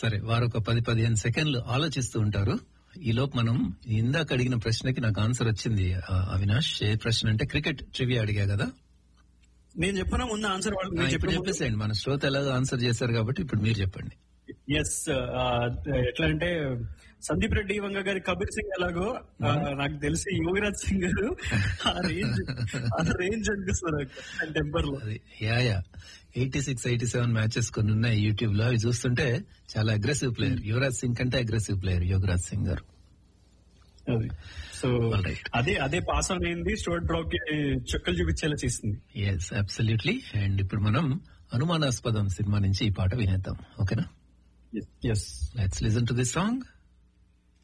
సరే వారు ఒక పది పదిహేను సెకండ్లు ఆలోచిస్తూ ఉంటారు ఈ లోపు మనం ఇందాక అడిగిన ప్రశ్నకి నాకు ఆన్సర్ వచ్చింది ఆ, అవినాష్ ఏ ప్రశ్న అంటే క్రికెట్ ట్రివియా అడిగా కదా నేను చెప్పిన ముందు ఆన్సర్ వాళ్ళు ఆ, మీరు ఇప్పుడు చెప్పిన చెప్పేసేయండి మన శ్రోత ఎలాగో ఆన్సర్ చేశారు కాబట్టి ఇప్పుడు మీరు చెప్పండి ఎస్ ఎట్లా అంటే సందీప్ రెడ్డి వంగ గారి కబీర్ సింగ్ ఎలాగో ఆ, నాకు తెలిసి యోగిరాజ్ సింగ్ గారు ఆ రేంజ్ ఆ రేంజ్ అనిపిస్తారు టెంపర్ లో అది yeah yeah eighty six eighty seven matches కొన్ని ఉన్నాయి యూట్యూబ్ లో అవి చూస్తుంటే చాలా అగ్రెసివ్ ప్లేయర్ యువరాజ్ సింగ్ కంటే అగ్రెసివ్ ప్లేయర్ యోగరాజ్ సింగ్ గారు అది సో Alright. అదే అదే పాస్ ఆన్ అయింది స్టోర్ డ్రాప్ కి చుక్కలు చూపించేలా చేసింది ఎస్ అబ్సల్యూట్లీ అండ్ ఇప్పుడు మనం అనుమానాస్పదం సినిమా నుంచి ఈ పాట వినేద్దాం ఓకేనా yes let's listen to this song